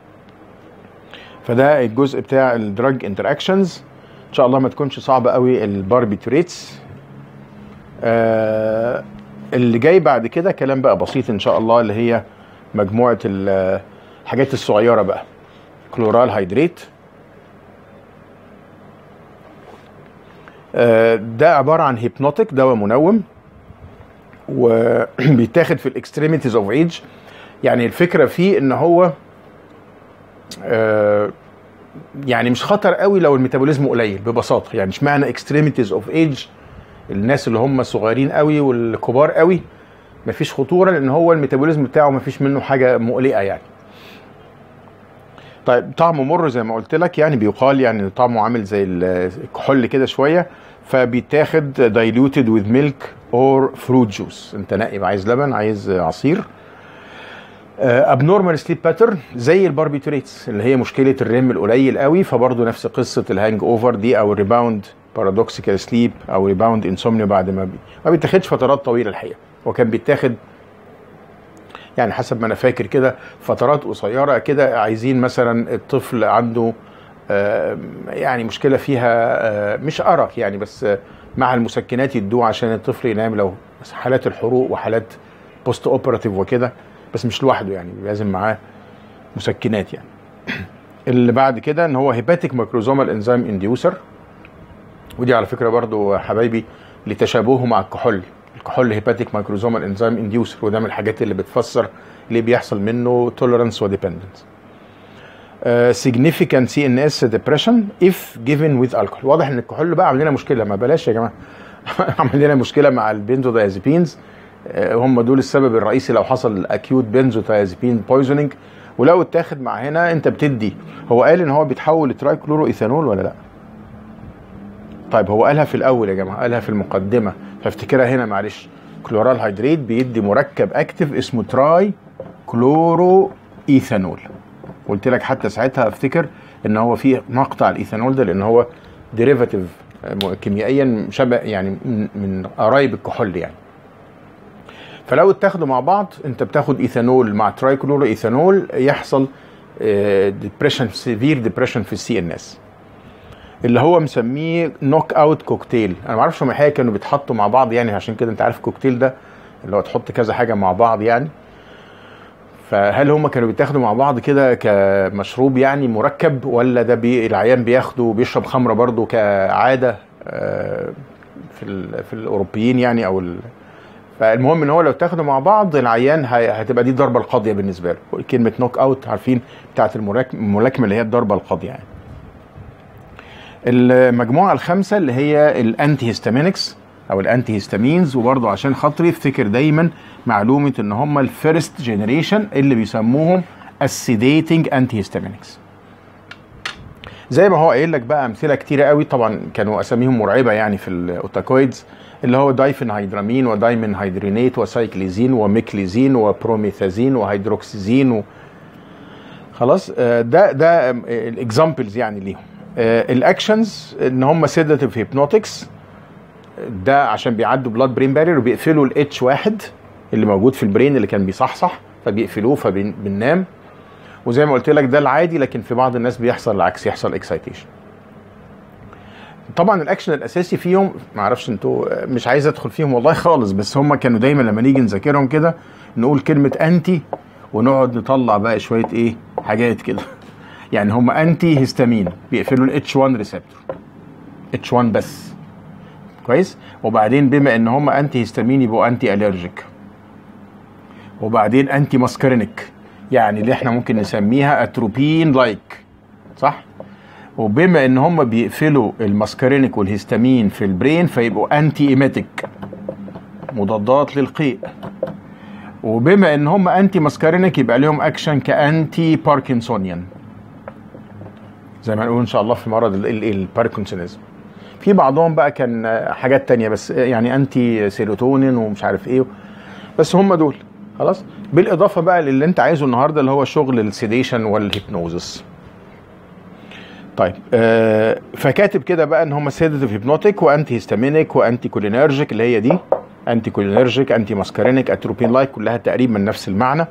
فده الجزء بتاع الدراج انتراكشنز ان شاء الله ما تكونش صعبه قوي الباربيتوريتس آه اللي جاي بعد كده كلام بقى بسيط ان شاء الله اللي هي مجموعه الحاجات الصغيره بقى كلورال هيدريت آه ده عباره عن هيبنوتيك دواء منوم وبيتاخد في الاكستريميتيز اوف ايج يعني الفكره فيه ان هو آه يعني مش خطر قوي لو الميتابوليزم قليل ببساطه يعني اشمعنى اكستريميتيز اوف ايج الناس اللي هم صغيرين قوي والكبار قوي مفيش خطوره لان هو الميتابوليزم بتاعه مفيش منه حاجه مقلقه يعني طيب طعمه مر زي ما قلت لك يعني بيقال يعني طعمه عامل زي الكحول كده شويه فبيتاخد دايلوتد وذ ميلك اور فروت جوس انت نقي عايز لبن عايز عصير ابنورمال سليب باترن زي الباربيتوريتس اللي هي مشكله الريم القليل قوي فبرضه نفس قصه الهانج اوفر دي او الريباوند بارادوكسيكال سليب او ريباوند انسومنيا بعد ما بي ما بيتاخدش فترات طويله الحقيقه هو كان بيتاخد يعني حسب ما انا فاكر كده فترات قصيره كده عايزين مثلا الطفل عنده آه يعني مشكله فيها آه مش ارق يعني بس آه مع المسكنات يدوه عشان الطفل ينام لو حالات الحروق وحالات بوست اوبراتيف وكده بس مش لوحده يعني لازم معاه مسكنات يعني اللي بعد كده ان هو هيباتيك ماكروزومال انزيم انديوسر ودي على فكره برضو حبايبي لتشابهه مع الكحول الكحول هيباتيك مايكروزومال انزيم انديوسر وده من الحاجات اللي بتفسر ليه بيحصل منه توليرانس وديبندنس significant CNS depression if given with alcohol واضح ان الكحول بقى عامل لنا مشكله ما بلاش يا جماعه عامل لنا مشكله مع البنزودايازيبينز هم دول السبب الرئيسي لو حصل اكيوت بنزودايازيبين بويزنينج ولو اتاخد مع هنا انت بتدي هو قال ان هو بيتحول لتراي كلورو ايثانول ولا لا طيب هو قالها في الاول يا جماعه قالها في المقدمه فافتكرها هنا معلش كلورال هيدريت بيدي مركب اكتف اسمه تراي كلورو ايثانول قلت لك حتى ساعتها افتكر ان هو في مقطع الايثانول ده لان هو ديريفاتيف كيميائيا شبه يعني من قرايب الكحول يعني فلو اتاخدوا مع بعض انت بتاخد ايثانول مع تراي كلورو ايثانول يحصل ديبريشن سيفير ديبريشن في السي ان اس اللي هو مسميه نوك اوت كوكتيل انا ما اعرفش هم الحقيقه كانوا بيتحطوا مع بعض يعني عشان كده انت عارف الكوكتيل ده اللي هو تحط كذا حاجه مع بعض يعني فهل هم كانوا بيتاخدوا مع بعض كده كمشروب يعني مركب ولا ده بي العيان بياخده وبيشرب خمره برضه كعاده آه، في ال في الاوروبيين يعني او ال فالمهم ان هو لو اتاخدوا مع بعض العيان هي- هتبقى دي الضربه القاضيه بالنسبه له كلمه نوك اوت عارفين بتاعت الملاك- الملاكمه اللي هي الضربه القاضيه يعني المجموعه الخامسه اللي هي الانتي هيستامينكس او الانتي هيستامينز وبرضه عشان خاطري افتكر دايما معلومه ان هم الفيرست جينيريشن اللي بيسموهم السيديتنج انتي هيستامينكس زي ما هو قايل لك بقى امثله كتيره قوي طبعا كانوا اساميهم مرعبه يعني في الاوتاكويدز اللي هو دايفنهيدرامين ودايمن هيدرينيت وسايكليزين وميكليزين وبروميثازين وهيدروكسيزين و... خلاص آه، ده ده الاكزامبلز يعني ليهم الاكشنز ان هم سيداتيف هيبنوتكس ده عشان بيعدوا بلاد برين بارير وبيقفلوا الاتش واحد اللي موجود في البرين اللي كان بيصحصح فبيقفلوه فبننام وزي ما قلت لك ده العادي لكن في بعض الناس بيحصل العكس يحصل اكسايتيشن طبعا الاكشن الاساسي فيهم ما اعرفش انتوا مش عايز ادخل فيهم والله خالص بس هم كانوا دايما لما نيجي نذاكرهم كده نقول كلمه انتي ونقعد نطلع بقى شويه ايه حاجات كده يعني هم انتي هيستامين بيقفلوا الاتش 1 ريسبتور اتش 1 بس كويس وبعدين بما ان هم انتي هيستامين يبقوا انتي الرجيك وبعدين انتي ماسكرينيك يعني اللي احنا ممكن نسميها اتروبين لايك صح وبما ان هم بيقفلوا الماسكرينيك والهيستامين في البرين فيبقوا انتي ايميتيك مضادات للقيء وبما ان هم انتي ماسكرينيك يبقى لهم اكشن كانتي باركنسونيان زي ما هنقول ان شاء الله في مرض ال- ال- الباركنسونيزم في بعضهم بقى كان حاجات تانية بس يعني انتي سيروتونين ومش عارف ايه بس هم دول خلاص بالاضافه بقى للي انت عايزه النهارده اللي هو شغل السيديشن والهيبنوزس طيب آه فكاتب كده بقى ان هم سيداتيف هيبنوتيك وانتي هيستامينيك وانتي كولينرجيك اللي هي دي انتي كولينرجيك انتي ماسكارينيك اتروبين لايك كلها تقريبا نفس المعنى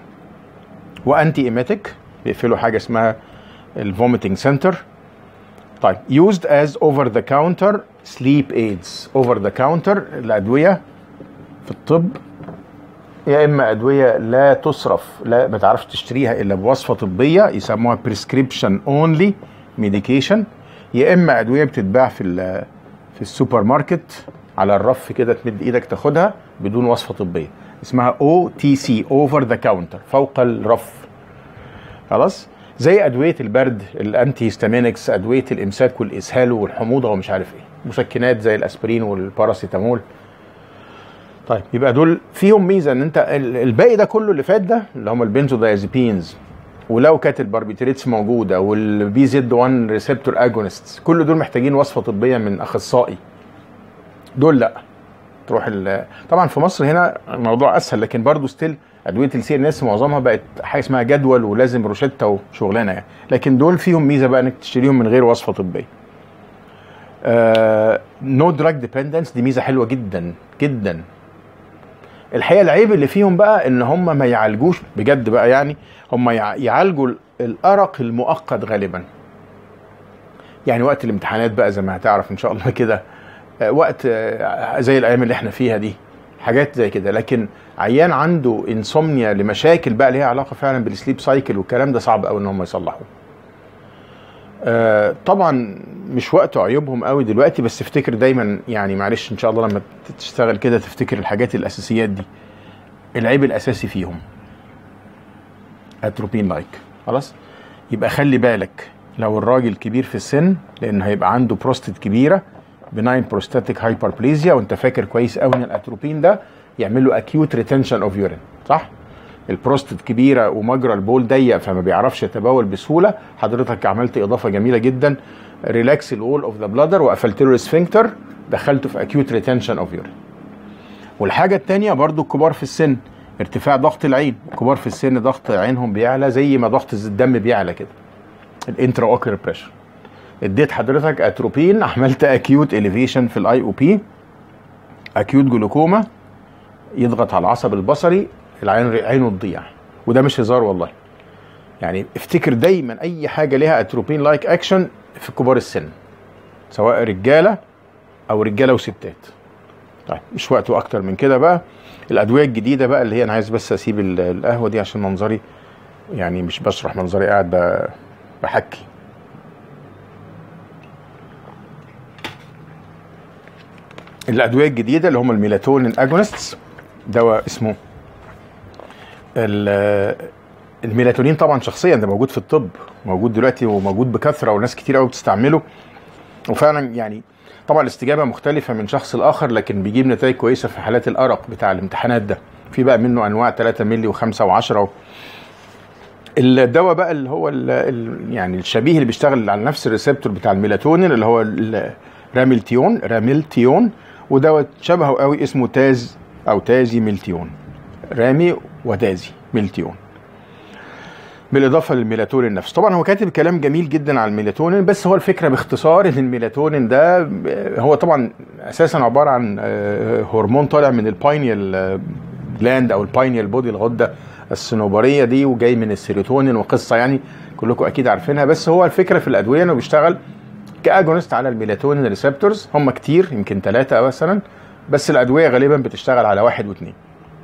وانتي ايميتيك بيقفلوا حاجه اسمها الفوميتنج سنتر طيب used as over the counter sleep aids over the counter الادويه في الطب يا اما ادويه لا تصرف لا ما تعرفش تشتريها الا بوصفه طبيه يسموها prescription only medication يا اما ادويه بتتباع في ال- في السوبر ماركت على الرف كده تمد ايدك تاخدها بدون وصفه طبيه اسمها او تي سي اوفر ذا كاونتر فوق الرف خلاص زي ادويه البرد الانتي هيستامينكس ادويه الامساك والاسهال والحموضه ومش عارف ايه مسكنات زي الاسبرين والباراسيتامول طيب يبقى دول فيهم ميزه ان انت ال- الباقي ده كله اللي فات ده اللي هم البنزودايازيبينز ولو كانت الباربيتريتس موجوده والبي زد 1 ريسبتور اجونست كل دول محتاجين وصفه طبيه من اخصائي دول لا تروح ال- طبعا في مصر هنا الموضوع اسهل لكن برضه ستيل ادويه السي ان اس معظمها بقت حاجه اسمها جدول ولازم روشته وشغلانه يعني لكن دول فيهم ميزه بقى انك تشتريهم من غير وصفه طبيه نو دراج ديبندنس دي ميزه حلوه جدا جدا الحقيقه العيب اللي فيهم بقى ان هم ما يعالجوش بجد بقى يعني هم يع- يعالجوا ال- الارق المؤقت غالبا يعني وقت الامتحانات بقى زي ما هتعرف ان شاء الله كده آه، وقت آه، زي الايام اللي احنا فيها دي حاجات زي كده لكن عيان عنده انسومنيا لمشاكل بقى ليها علاقه فعلا بالسليب سايكل والكلام ده صعب قوي ان هم يصلحوه آه، طبعا مش وقت عيوبهم قوي دلوقتي بس افتكر دايما يعني معلش ان شاء الله لما تشتغل كده تفتكر الحاجات الاساسيات دي العيب الاساسي فيهم اتروبين لايك خلاص يبقى خلي بالك لو الراجل كبير في السن لان هيبقى عنده بروستات كبيره بناين بروستاتيك هايبربليزيا وانت فاكر كويس قوي ان الاتروبين ده يعمل له اكيوت ريتنشن اوف يورين صح البروستات كبيره ومجرى البول ضيق فما بيعرفش يتبول بسهوله حضرتك عملت اضافه جميله جدا ريلاكس الوول اوف ذا بلادر وقفلت له السفنكتر دخلته في اكيوت ريتنشن اوف يورين والحاجه الثانيه برضو الكبار في السن ارتفاع ضغط العين الكبار في السن ضغط عينهم بيعلى زي ما ضغط الدم بيعلى كده الانترا اوكر بريشر اديت حضرتك اتروبين عملت اكيوت اليفيشن في الاي او بي اكيوت جلوكوما يضغط على العصب البصري العين عينه تضيع وده مش هزار والله يعني افتكر دايما اي حاجه ليها اتروبين لايك اكشن في كبار السن سواء رجاله او رجاله وستات طيب مش وقته اكتر من كده بقى الادويه الجديده بقى اللي هي انا عايز بس اسيب ال- القهوه دي عشان منظري يعني مش بشرح منظري قاعد ب- بحكي الادويه الجديده اللي هم الميلاتونين اجونستس دواء اسمه ال- الميلاتونين طبعا شخصيا ده موجود في الطب موجود دلوقتي وموجود بكثره وناس كتير قوي بتستعمله وفعلا يعني طبعا الاستجابه مختلفه من شخص لاخر لكن بيجيب نتائج كويسه في حالات الارق بتاع الامتحانات ده في بقى منه انواع 3 مللي و5 و10 الدواء بقى اللي هو ال ال يعني الشبيه اللي بيشتغل على نفس الريسبتور بتاع الميلاتونين اللي هو الراميلتيون راميلتيون ودواء شبهه قوي اسمه تاز او تازي ميلتيون رامي وتازي ميلتيون بالاضافه للميلاتونين نفسه طبعا هو كاتب كلام جميل جدا على الميلاتونين بس هو الفكره باختصار ان الميلاتونين ده هو طبعا اساسا عباره عن آه، هرمون طالع من الباينيال جلاند او الباينيال بودي الغده الصنوبريه دي وجاي من السيروتونين وقصه يعني كلكم اكيد عارفينها بس هو الفكره في الادويه انه بيشتغل كاجونست على الميلاتونين ريسبتورز هم كتير يمكن ثلاثه مثلا بس الادويه غالبا بتشتغل على واحد واثنين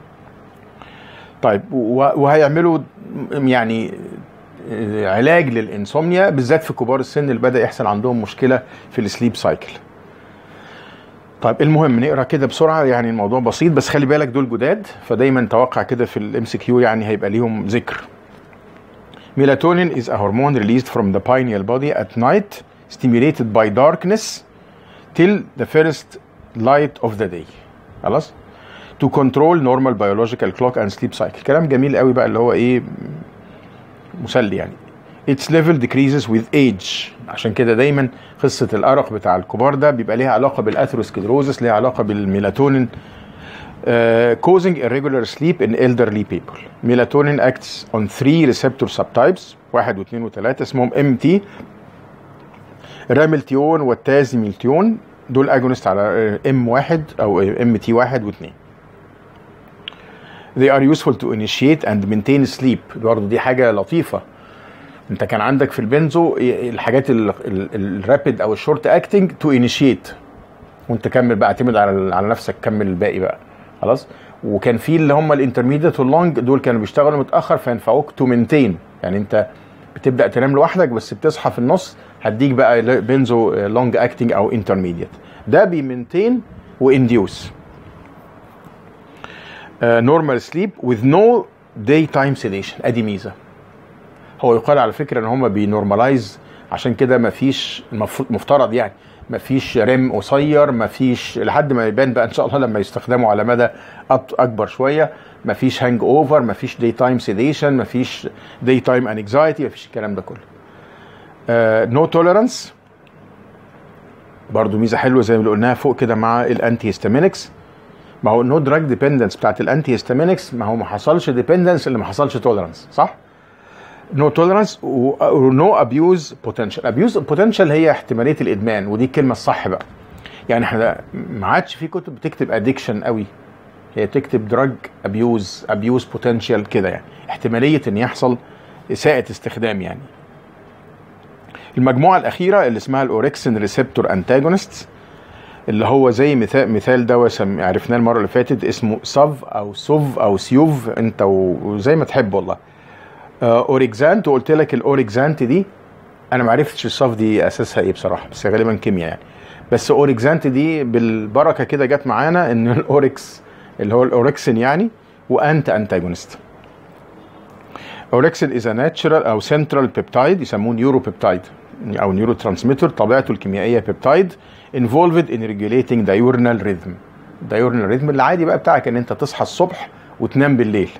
طيب و- وهيعملوا يعني آه، علاج للانسومنيا بالذات في كبار السن اللي بدا يحصل عندهم مشكله في السليب سايكل طيب المهم نقرا كده بسرعه يعني الموضوع بسيط بس خلي بالك دول جداد فدايما توقع كده في الام سي كيو يعني هيبقى ليهم ذكر Melatonin is a hormone released from the pineal body at night, stimulated by darkness till the first light of the day. خلاص؟ To control normal biological clock and sleep cycle. كلام جميل قوي بقى اللي هو ايه مسلي يعني. Its level decreases with age. عشان كده دايما قصة الأرق بتاع الكبار ده بيبقى ليها علاقة بالأثيروسكلروزس ليها علاقة بالميلاتونين Uh, causing irregular sleep in elderly people. Melatonin acts on three receptor subtypes واحد واثنين وثلاثة اسمهم MT راملتيون والتازيميلتيون دول اجونست على ام واحد او ام تي واحد واثنين. They are useful to initiate and maintain sleep برضه دي حاجة لطيفة. انت كان عندك في البنزو الحاجات الرابid او الشورت اكتنج تو انيشيت وانت كمل بقى اعتمد على على نفسك كمل الباقي بقى خلاص وكان في اللي هم الانترميديت واللونج دول كانوا بيشتغلوا متاخر فينفعوك تو مينتين يعني انت بتبدا تنام لوحدك بس بتصحى في النص هديك بقى بنزو لونج اكتنج او انترميديت ده بيمنتين وانديوس نورمال سليب with no daytime sedation ادي ميزه هو يقال على فكره ان هم بينورماليز عشان كده مفيش المفروض مفترض يعني مفيش ريم قصير مفيش لحد ما يبان بقى ان شاء الله لما يستخدموا على مدى أط- اكبر شويه مفيش هانج اوفر مفيش داي تايم سيديشن مفيش داي تايم انكزايتي مفيش الكلام ده كله نو توليرانس برضو ميزه حلوه زي ما قلناها فوق كده مع الانتي هيستامينكس ما هو نو دراج ديبندنس بتاعت الانتي هيستامينكس ما هو ما حصلش ديبندنس اللي ما حصلش توليرانس صح؟ نو توليرانس ونو ابيوز بوتنشال ابيوز بوتنشال هي احتماليه الادمان ودي الكلمه الصح بقى يعني احنا ما عادش في كتب بتكتب ادكشن قوي هي بتكتب دراج ابيوز ابيوز بوتنشال كده يعني احتماليه ان يحصل اساءه استخدام يعني المجموعه الاخيره اللي اسمها الاوركسين ريسبتور انتاجونست اللي هو زي مثال مثال دواء سم- عرفناه المره اللي فاتت اسمه ساف او سوف او سيوف انت وزي ما تحب والله آه، اوريكزانت وقلت لك الاوريكزانت دي انا ما عرفتش الصف دي اساسها ايه بصراحه بس غالبا كيمياء يعني بس اوريكزانت دي بالبركه كده جت معانا ان الاوريكس اللي هو الاوريكسين يعني وانت انتاجونست اوريكسين از ناتشرال او سنترال بيبتايد يسموه نيورو بيبتايد او نيورو ترانسميتر طبيعته الكيميائيه بيبتايد انفولفد ان ريجوليتنج دايورنال ريذم دايورنال ريذم العادي بقى بتاعك ان انت تصحى الصبح وتنام بالليل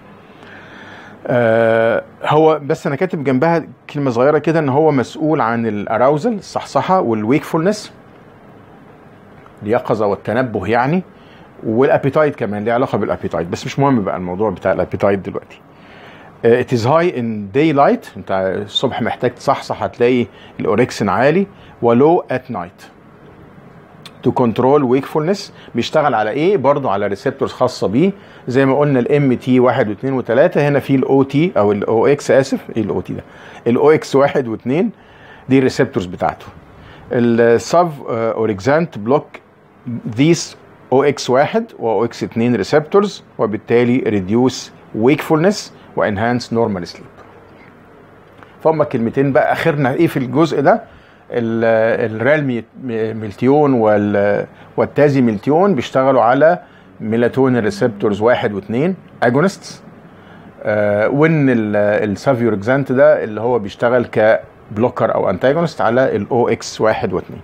آه هو بس انا كاتب جنبها كلمه صغيره كده ان هو مسؤول عن الاراوزل الصحصحه والويكفولنس اليقظه والتنبه يعني والابيتايد كمان ليه علاقه بالابيتايد بس مش مهم بقى الموضوع بتاع الابيتايد دلوقتي ات از هاي ان داي لايت انت الصبح محتاج تصحصح هتلاقي الاوركسين عالي ولو ات نايت تو كنترول ويكفولنس بيشتغل على ايه برضه على ريسبتورز خاصه بيه زي ما قلنا الام تي 1 و2 و3 هنا في الاو تي او الاو اكس اسف ايه الاو تي ده الاو اكس 1 و2 دي الريسبتورز بتاعته الساف اوريكزانت بلوك ذيس او اكس 1 و اكس 2 ريسبتورز وبالتالي ريديوس wakefulness وانهانس نورمال سليب فهم كلمتين بقى اخرنا ايه في الجزء ده الرال ميلتيون والتازي ميلتيون بيشتغلوا على ميلاتونين ريسبتورز واحد واثنين اجونستس آه وان السافيوركزانت ده اللي هو بيشتغل كبلوكر او انتاجونست على الاو اكس واحد واثنين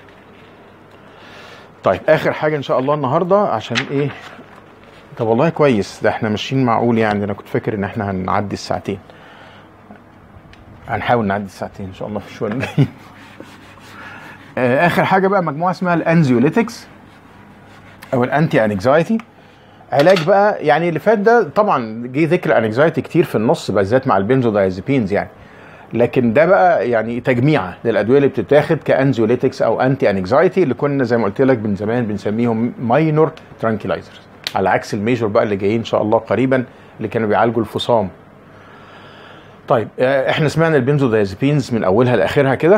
طيب اخر حاجه ان شاء الله النهارده عشان ايه طب والله كويس ده احنا ماشيين معقول يعني انا كنت فاكر ان احنا هنعدي الساعتين هنحاول نعدي الساعتين ان شاء الله في الشويه الجايين اخر حاجه بقى مجموعه اسمها الانزيوليتكس او الانتي انكزايتي علاج بقى يعني اللي فات ده طبعا جه ذكر انكزايتي كتير في النص بالذات مع البنزودايزابينز يعني لكن ده بقى يعني تجميعه للادويه اللي بتتاخد كانزيوليتكس او انتي انكزايتي اللي كنا زي ما قلت لك من زمان بنسميهم ماينور ترانكيلايزرز على عكس الميجور بقى اللي جايين ان شاء الله قريبا اللي كانوا بيعالجوا الفصام طيب احنا سمعنا البنزودايزابينز من اولها لاخرها كده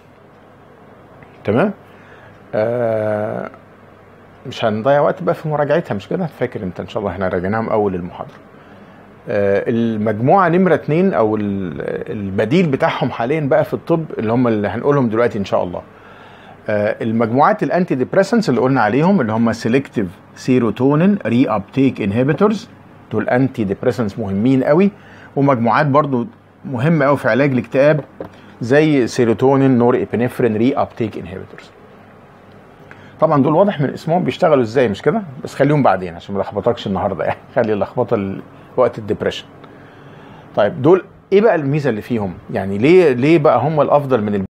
تمام آه مش هنضيع وقت بقى في مراجعتها مش كده فاكر انت ان شاء الله احنا راجعناها من اول المحاضره آه المجموعه نمره اتنين او البديل بتاعهم حاليا بقى في الطب اللي هم اللي هنقولهم دلوقتي ان شاء الله آه المجموعات الانتي ديبريسنس اللي قلنا عليهم اللي هم سيلكتيف سيروتونين ري ابتيك انهبيتورز دول انتي ديبريسنس مهمين قوي ومجموعات برضو مهمه قوي في علاج الاكتئاب زي سيروتونين نور ابنفرين ري ابتيك انهبيتورز طبعا دول واضح من اسمهم بيشتغلوا ازاي مش كده بس خليهم بعدين عشان ما لخبطكش النهارده يعني خلي اللخبطه وقت الدبريشن طيب دول ايه بقى الميزه اللي فيهم يعني ليه ليه بقى هم الافضل من